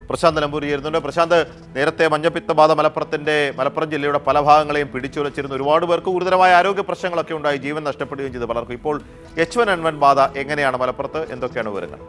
പ്രശാന്ത് നിലമ്പൂർ ചേരുന്നുണ്ട് പ്രശാന്ത് നേരത്തെ മഞ്ഞപ്പിത്ത ബാധ മലപ്പുറത്തിന്റെ മലപ്പുറം ജില്ലയുടെ പല ഭാഗങ്ങളെയും പിടിച്ചുലച്ചിരുന്ന ഒരുപാട് പേർക്ക് ഗുരുതരമായ ആരോഗ്യ പ്രശ്നങ്ങളൊക്കെ ഉണ്ടായി ജീവൻ നഷ്ടപ്പെടുകയും ചെയ്തു പലർക്കും ഇപ്പോൾ എച്ച് വൺ എൻ വൺ ബാധ എങ്ങനെയാണ് മലപ്പുറത്ത് എന്തൊക്കെയാണ് വിവരങ്ങൾ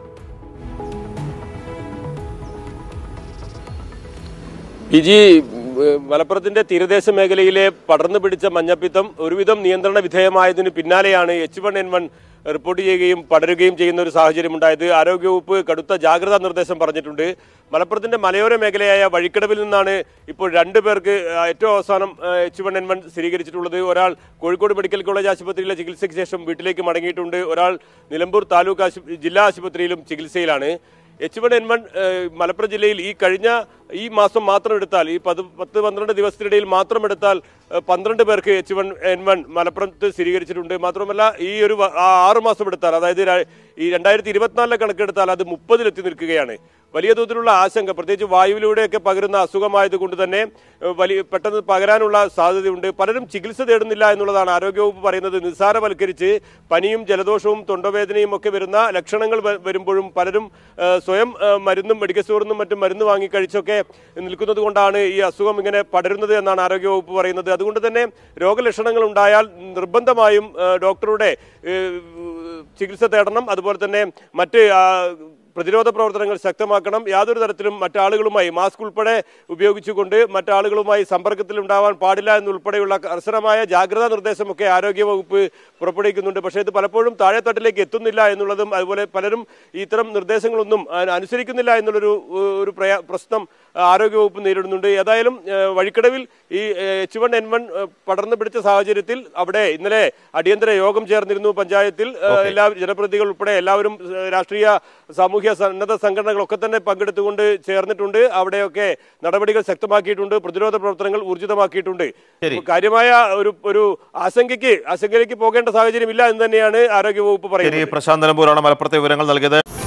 ഇജി മലപ്പുറത്തിന്റെ തീരദേശ മേഖലയിലെ പടർന്നു പിടിച്ച മഞ്ഞപ്പിത്തം ഒരുവിധം നിയന്ത്രണ വിധേയമായതിന് പിന്നാലെയാണ് H one N one report ചെയ്യുകയും പടരുകയും ചെയ്യുന്ന ഒരു സാഹചര്യം ഉണ്ടായത് ആരോഗ്യവകുപ്പ് കടുത്ത ജാഗ്രതാ നിർദ്ദേശം പറഞ്ഞിട്ടുണ്ട് മലപ്പുറത്തിന്റെ മലയോര മേഖലയായ വഴിക്കടവിൽ നിന്നാണ് ഇപ്പോൾ രണ്ടു പേർക്ക് ആ, ഏറ്റവും അവസാനം എച്ച് വൺ എൻ വൺ സ്ഥിരീകരിച്ചിട്ടുള്ളത് ഒരാൾ കോഴിക്കോട് മെഡിക്കൽ കോളേജ് ആശുപത്രിയിലെ ചികിത്സയ്ക്ക് ശേഷം വീട്ടിലേക്ക് മടങ്ങിയിട്ടുണ്ട് ഒരാൾ നിലമ്പൂർ താലൂക്ക് ആശു ജില്ലാ ആശുപത്രിയിലും ചികിത്സയിൽ H one N one Malappuram ജില്ലയിൽ ഈ കഴിഞ്ഞ ഈ മാസം മാത്രം എടുത്താൽ ഈ പത് പത്ത് പന്ത്രണ്ട് ദിവസത്തിനിടയിൽ മാത്രം എടുത്താൽ ഏഹ്, പന്ത്രണ്ട് പേർക്ക് എച്ച് വൺ എൻ വൺ മലപ്പുറത്ത് സ്ഥിരീകരിച്ചിട്ടുണ്ട് മാത്രമല്ല ഈ ഒരു വ- ആ ആറ് മാസം എടുത്താൽ അതായത് ര- ഈ രണ്ടായിരത്തി ഇരുപത്തിനാലിലെ കണക്കെടുത്താൽ അത് മുപ്പതിലെത്തി നിൽക്കുകയാണ് വലിയ തോതിലുള്ള ആശങ്ക പ്രത്യേകിച്ച് വായുവിലൂടെയൊക്കെ പകരുന്ന അസുഖമായതുകൊണ്ട് തന്നെ ഏഹ്, വലിയ പെട്ടെന്ന് പകരാനുള്ള സാധ്യതയുണ്ട് പലരും ചികിത്സ തേടുന്നില്ല എന്നുള്ളതാണ് ആരോഗ്യവകുപ്പ് പറയുന്നത് നിസ്സാരവൽക്കരിച്ച് പനിയും ജലദോഷവും തൊണ്ടവേദനയും ഒക്കെ വരുന്ന ലക്ഷണങ്ങൾ വ- വരുമ്പോഴും പലരും ഏഹ്, സ്വയം ഏഹ്, മരുന്നും മെഡിക്കൽ സ്റ്റോറിൽ നിന്നും മറ്റും മരുന്ന് വാങ്ങിക്കഴിച്ചൊക്കെ നിൽക്കുന്നത് കൊണ്ടാണ് ഈ അസുഖം ഇങ്ങനെ പടരുന്നത് എന്നാണ് ആരോഗ്യവകുപ്പ് പറയുന്നത് അതുകൊണ്ട് തന്നെ രോഗലക്ഷണങ്ങൾ ഉണ്ടായാൽ നിർബന്ധമായും ഏഹ്, ഡോക്ടറുടെ ഏഹ്, ചികിത്സ തേടണം അതുപോലെ തന്നെ മറ്റ് ആ, പ്രതിരോധ പ്രവർത്തനങ്ങൾ ശക്തമാക്കണം യാതൊരു തരത്തിലും മറ്റാളുകളുമായി മാസ്ക് ഉൾപ്പെടെ ഉപയോഗിച്ചുകൊണ്ട് മറ്റാളുകളുമായി സമ്പർക്കത്തിൽ ഉണ്ടാവാൻ പാടില്ല എന്നുൾപ്പെടെയുള്ള കർശനമായ ജാഗ്രതാ നിർദ്ദേശമൊക്കെ ആരോഗ്യവകുപ്പ് പുറപ്പെടുവിക്കുന്നുണ്ട് പക്ഷേ ഇത് പലപ്പോഴും താഴെത്തട്ടിലേക്ക് എത്തുന്നില്ല എന്നുള്ളതും അതുപോലെ പലരും ഇത്തരം നിർദ്ദേശങ്ങളൊന്നും അ- അനുസരിക്കുന്നില്ല എന്നുള്ളൊരു ഏഹ്, ഒരു പ്രയാ- പ്രശ്നം ആരോഗ്യവകുപ്പ് നേരിടുന്നുണ്ട് ഏതായാലും ഏഹ്, വഴിക്കടവിൽ ഈ എച്ച് വൺ എൻ വൺ പടർന്നു പിടിച്ച സാഹചര്യത്തിൽ അവിടെ ഇന്നലെ അടിയന്തര യോഗം ചേർന്നിരുന്നു പഞ്ചായത്തിൽ ഏഹ്, എല്ലാ ജനപ്രതിനിധികൾ ഉൾപ്പെടെ എല്ലാവരും ഏഹ്, രാഷ്ട്രീയ സാമൂഹ്യ സന്നദ്ധ സംഘടനകളൊക്കെ തന്നെ പങ്കെടുത്തുകൊണ്ട് ചേർന്നിട്ടുണ്ട് അവിടെയൊക്കെ നടപടികൾ ശക്തമാക്കിയിട്ടുണ്ട് പ്രതിരോധ പ്രവർത്തനങ്ങൾ ഊർജിതമാക്കിയിട്ടുണ്ട് ശരി. കാര്യമായ ഒരു ഒരു ആശങ്കയ്ക്ക് ആശങ്കയിലേക്ക് പോകേണ്ട സാഹചര്യമില്ല എന്ന് തന്നെയാണ് ആരോഗ്യവകുപ്പ് ശരി പറയുന്നത് പ്രശാന്ത് നിലമ്പൂരാണ് മലപ്പുറത്തെ വിവരങ്ങൾ നൽകിയത്